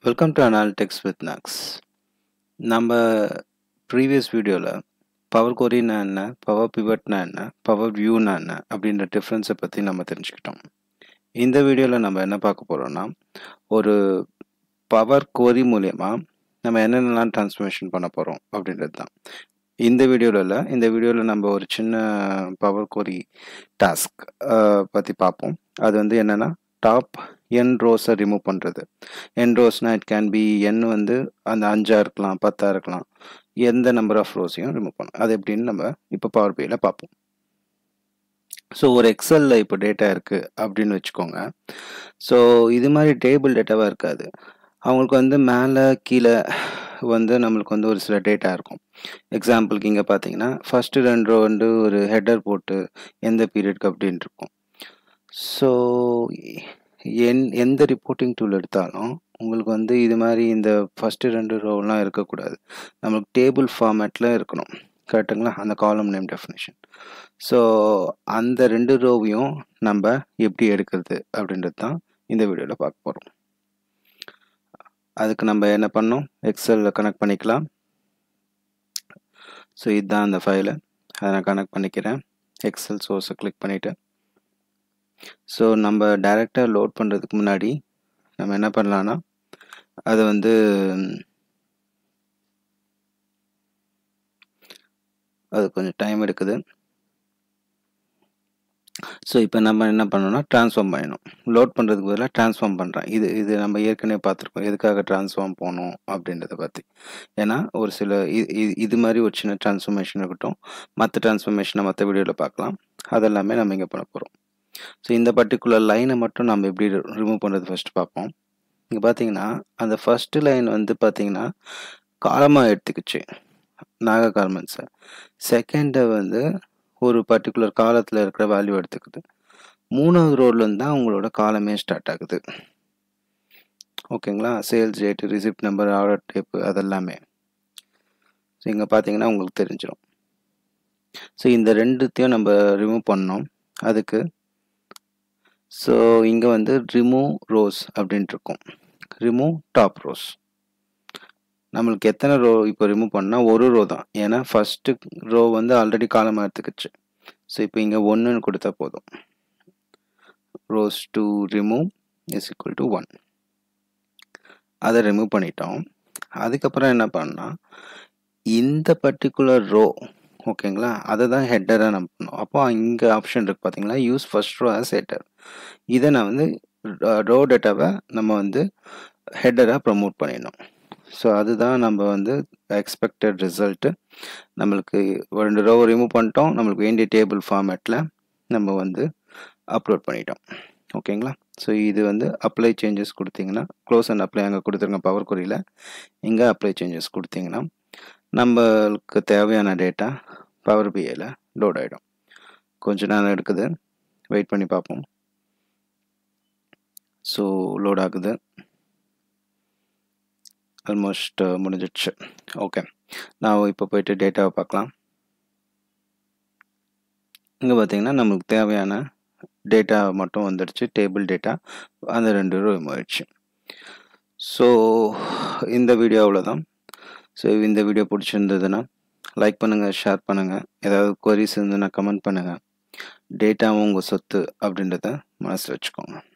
welcome to analytics with Naks நம்ம previous வீடியோவில் power கோரினா என்ன பவர் பிவட்னா என்ன பவர் வியூனா என்ன அப்படின்ற டிஃப்ரென்ஸை பற்றி நம்ம தெரிஞ்சுக்கிட்டோம் இந்த வீடியோவில் நம்ம என்ன பார்க்க போகிறோம்னா ஒரு பவர் கோரி மூலயமா நம்ம என்னென்னலாம் ட்ரான்ஸ்ஃபர்மேஷன் பண்ண போகிறோம் அப்படின்றது தான் இந்த வீடியோவில் இல்லை இந்த வீடியோவில் நம்ம ஒரு சின்ன பவர் கோரி டாஸ்க் பற்றி பார்ப்போம் அது வந்து என்னென்னா டாப் என் ரோஸை ரிமூவ் பண்ணுறது என் ரோஸ்னால் இட் கேன் பி என் வந்து அந்த அஞ்சாக இருக்கலாம் பத்தாக இருக்கலாம் எந்த நம்பர் ஆஃப் ரோஸையும் ரிமூவ் பண்ணும் அது எப்படின்னு நம்ம இப்போ பவர் பியில் பார்ப்போம் ஸோ ஒரு எக்ஸலில் இப்போ டேட்டா இருக்குது அப்படின்னு வச்சுக்கோங்க ஸோ இது மாதிரி டேபிள் டேட்டாவாக இருக்காது அவங்களுக்கு வந்து மேலே கீழே வந்து நம்மளுக்கு வந்து ஒரு சில டேட்டா இருக்கும் எக்ஸாம்பிளுக்கு இங்கே பார்த்தீங்கன்னா ஃபஸ்ட்டு ரெண்டு ரோ வந்து ஒரு ஹெட்டர் போட்டு எந்த பீரியட்க்கு அப்படின்னு இருக்கும் ஸோ என் எந்த ரிப்போர்ட்டிங் டூல் எடுத்தாலும் உங்களுக்கு வந்து இது மாதிரி இந்த ஃபஸ்ட்டு ரெண்டு ரோலாம் இருக்கக்கூடாது நம்மளுக்கு டேபிள் ஃபார்மேட்டில் இருக்கணும் கரெக்டுங்களா அந்த காலம் நேம் டெஃபினேஷன் ஸோ அந்த ரெண்டு ரோவையும் நம்ம எப்படி எடுக்கிறது அப்படின்றது தான் இந்த வீடியோவில் பார்க்க போகிறோம் அதுக்கு நம்ம என்ன பண்ணோம் எக்ஸலில் கனெக்ட் பண்ணிக்கலாம் ஸோ இதுதான் அந்த ஃபைலு அதை நான் கனெக்ட் பண்ணிக்கிறேன் எக்ஸல் சோர்ஸை கிளிக் பண்ணிவிட்டு ஸோ நம்ம டைரெக்டாக லோட் பண்ணுறதுக்கு முன்னாடி நம்ம என்ன பண்ணலான்னா அதை வந்து அது கொஞ்சம் டைம் எடுக்குது ஸோ இப்போ நம்ம என்ன பண்ணோம்னா ட்ரான்ஸ்ஃபார்ம் பண்ணணும் லோட் பண்ணுறதுக்கு பதிலாக ட்ரான்ஸ்ஃபார்ம் பண்ணுறேன் இது இது நம்ம ஏற்கனவே பார்த்துருக்கோம் எதுக்காக ட்ரான்ஸ்ஃபார்ம் போகணும் அப்படின்றத பற்றி ஏன்னா ஒரு சில இது மாதிரி ஒரு சின்ன ட்ரான்ஸ்ஃபர்மேஷன் இருக்கட்டும் மற்ற ட்ரான்ஸ்ஃபர்மேஷனை மற்ற வீடியோவில் பார்க்கலாம் அதெல்லாமே நம்ம இங்கே பண்ண போகிறோம் ஸோ இந்த பர்டிகுலர் லைனை மட்டும் நம்ம எப்படி ரிமூவ் பண்ணுறது ஃபஸ்ட்டு பார்ப்போம் இங்கே பார்த்தீங்கன்னா அந்த ஃபஸ்ட்டு லைன் வந்து பார்த்தீங்கன்னா காலமாக எடுத்துக்கிச்சு நாக கார்மெண்ட்ஸை செகண்டை வந்து ஒரு பர்டிகுலர் காலத்தில் இருக்கிற வேல்யூ எடுத்துக்குது மூணாவது ரோட்லேருந்து தான் உங்களோட காலமே ஸ்டார்ட் ஆகுது ஓகேங்களா sales rate receipt number order டேப்பு அதெல்லாமே ஸோ இங்கே பார்த்தீங்கன்னா உங்களுக்கு தெரிஞ்சிடும் ஸோ இந்த ரெண்டுத்தையும் நம்ம ரிமூவ் பண்ணோம் அதுக்கு ஸோ இங்கே வந்து ரிமூவ் ரோஸ் அப்படின்ட்டு இருக்கும் ரிமூவ் டாப் ரோஸ் நம்மளுக்கு எத்தனை ரோ இப்போ ரிமூவ் பண்ணால் ஒரு ரோ தான் ஏன்னா ஃபஸ்ட்டு ரோ வந்து ஆல்ரெடி காலமாக எடுத்துக்கிச்சு ஸோ இப்போ இங்கே ஒன்றுன்னு கொடுத்தா போதும் rows to remove is equal to one அதை ரிமூவ் பண்ணிட்டோம் அதுக்கப்புறம் என்ன பண்ணால் இந்த பர்டிகுலர் ரோ ஓகேங்களா அதை தான் ஹெட்டராக நம்ம பண்ணோம் அப்போ இங்கே ஆப்ஷன் இருக்குது பார்த்தீங்களா use first row as header இதை நான் வந்து ரோ டேட்டாவை நம்ம வந்து ஹெட்டராக ப்ரமோட் பண்ணிடணும் ஸோ அதுதான் நம்ம வந்து எக்ஸ்பெக்டட் ரிசல்ட்டு நம்மளுக்கு ரெண்டு ரோ ரிமூவ் பண்ணிட்டோம் நம்மளுக்கு வேண்டிய டேபிள் ஃபார்மேட்டில் நம்ம வந்து அப்லோட் பண்ணிட்டோம் ஓகேங்களா ஸோ இது வந்து அப்ளை சேஞ்சஸ் கொடுத்தீங்கன்னா க்ளோஸ் அண்ட் அப்ளை அங்கே கொடுத்துருங்க பவர் குறியில் இங்கே அப்ளை சேஞ்சஸ் கொடுத்தீங்கன்னா நம்மளுக்கு தேவையான டேட்டா பவர் பிஏல லோட் ஆகிடும் கொஞ்ச நேரம் எடுக்குது வெயிட் பண்ணி பார்ப்போம் ஸோ லோட் ஆகுது ஆல்மோஸ்ட் முடிஞ்சிடுச்சு ஓகே நான் இப்போ போயிட்டு டேட்டாவை பார்க்கலாம் இங்கே பார்த்தீங்கன்னா நமக்கு தேவையான டேட்டா மட்டும் வந்துடுச்சு டேபிள் டேட்டா அந்த ரெண்டு ரூபா ஆயிடுச்சு ஸோ இந்த வீடியோ அவ்வளோதான் ஸோ இந்த வீடியோ பிடிச்சிருந்ததுன்னா லைக் பண்ணுங்கள் ஷேர் பண்ணுங்கள் ஏதாவது கொரிஸ் இருந்ததுன்னா கமெண்ட் பண்ணுங்கள் டேட்டாவும் உங்கள் சொத்து அப்படின்றத மனசில் வச்சுக்கோங்க